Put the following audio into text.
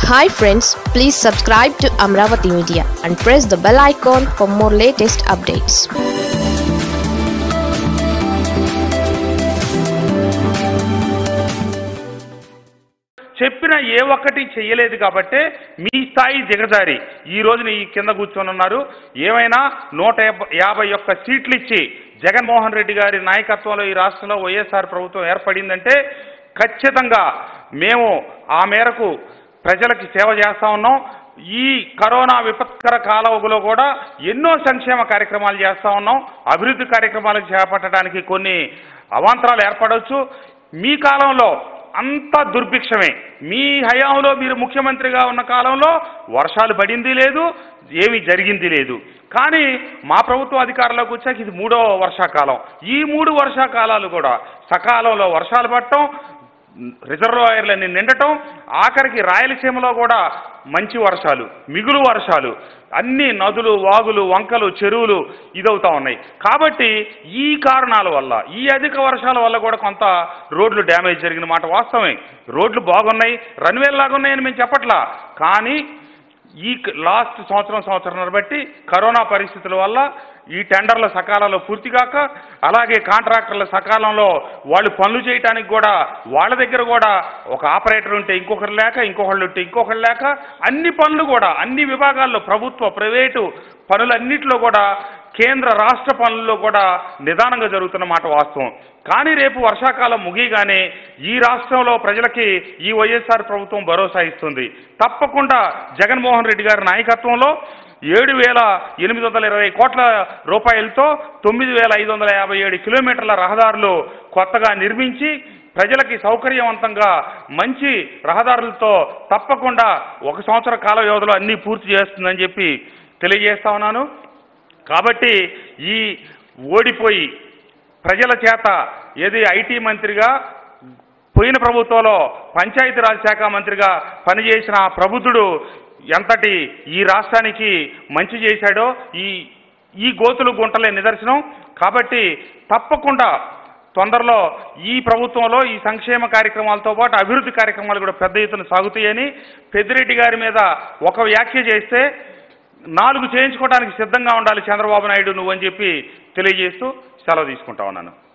hi friends please subscribe to Amaravati media and press the bell icon for more latest updates చెప్పిన ఏ ఒక్కటి చెయ్యలేదు కాబట్టే మీ స్థాయి దిగజారి ఈ రోజున ఈ కింద కూర్చొని ఉన్నారు ఏమైనా నూట యాభ- యాభై ఒక్క సీట్లు ఇచ్చి జగన్మోహన్ రెడ్డి గారి నాయకత్వంలో ఈ రాష్ట్రంలో వైఎస్ఆర్ ప్రభుత్వం ఏర్పడిందంటే ఖచ్చితంగా మేము ఆ మేరకు ప్రజలకి సేవ చేస్తా ఉన్నాం ఈ కరోనా విపత్కర కాలంలో కూడా ఎన్నో సంక్షేమ కార్యక్రమాలు చేస్తా ఉన్నాం అభివృద్ధి కార్యక్రమాలు చేపట్టడానికి కొన్ని అవాంతరాలు ఏర్పడవచ్చు మీ కాలంలో అంత దుర్భిక్షమే మీ హయాంలో మీరు ముఖ్యమంత్రిగా ఉన్న కాలంలో వర్షాలు పడింది లేదు ఏమీ జరిగింది లేదు కానీ మా ప్రభుత్వ అధికారంలోకి వచ్చాక ఇది మూడో వర్షాకాలం ఈ మూడు వర్షాకాలాలు కూడా సకాలంలో వర్షాలు పడటం రిజర్వాయర్లన్నీ నిండటం ఆఖరికి రాయలసీమలో కూడా మంచి వర్షాలు మిగులు వర్షాలు అన్ని నదులు వాగులు వంకలు చెరువులు ఇదవుతా ఉన్నాయి కాబట్టి ఈ కారణాల వల్ల ఈ అధిక వర్షాల వల్ల కూడా కొంత రోడ్లు డ్యామేజ్ జరిగిన మాట వాస్తవమే రోడ్లు బాగున్నాయి రన్వేల్ లాగా ఉన్నాయని మేము చెప్పట్లా కానీ ఈ క- లాస్ట్ సంవత్సరం సంవత్సరం బట్టి కరోనా పరిస్థితుల వల్ల ఈ టెండర్ల సకాలంలో పూర్తి కాక అలాగే కాంట్రాక్టర్ల సకాలంలో వాళ్ళు పనులు చేయడానికి కూడా వాళ్ళ దగ్గర కూడా ఒక ఆపరేటర్ ఉంటే ఇంకొకరు లేక ఇంకొకళ్ళు ఉంటే ఇంకొకరు లేక అన్ని పనులు కూడా అన్ని విభాగాల్లో ప్రభుత్వ ప్రైవేటు పనులన్నిటిలో కూడా కేంద్ర రాష్ట్ర పనుల్లో కూడా నిదానంగా జరుగుతున్న మాట వాస్తవం కానీ రేపు వర్షాకాలం ముగియగానే ఈ రాష్ట్రంలో ప్రజలకి ఈ వైఎస్ఆర్ ప్రభుత్వం భరోసా ఇస్తుంది తప్పకుండా జగన్మోహన్ రెడ్డి గారి నాయకత్వంలో ఏడు వేల ఎనిమిది వందల ఇరవై కోట్ల రూపాయలతో తొమ్మిది వేల ఐదు వందల యాభై ఏడు కిలోమీటర్ల రహదారులు కొత్తగా నిర్మించి ప్రజలకి సౌకర్యవంతంగా మంచి రహదారులతో తప్పకుండా ఒక సంవత్సర కాల వ్యవధిలో అన్నీ పూర్తి చేస్తుందని చెప్పి తెలియజేస్తా ఉన్నాను కాబట్టి ఈ ఓడిపోయి ప్రజల చేత ఏది ఐటీ మంత్రిగా పోయిన ప్రభుత్వంలో పంచాయతీరాజ్ శాఖ మంత్రిగా పనిచేసిన ఆ ప్రబుద్ధుడు ఎంతటి ఈ రాష్ట్రానికి మంచి చేశాడో ఈ ఈ గోతులు గుంటలే నిదర్శనం కాబట్టి తప్పకుండా తొందరలో ఈ ప్రభుత్వంలో ఈ సంక్షేమ కార్యక్రమాలతో పాటు అభివృద్ధి కార్యక్రమాలు కూడా పెద్ద ఎత్తున సాగుతాయని పెద్దిరెడ్డి గారి మీద ఒక వ్యాఖ్య చేస్తే నాలుగు చేయించుకోవడానికి సిద్ధంగా ఉండాలి చంద్రబాబు నాయుడు నువ్వు అని చెప్పి తెలియజేస్తూ సెలవు తీసుకుంటా ఉన్నాను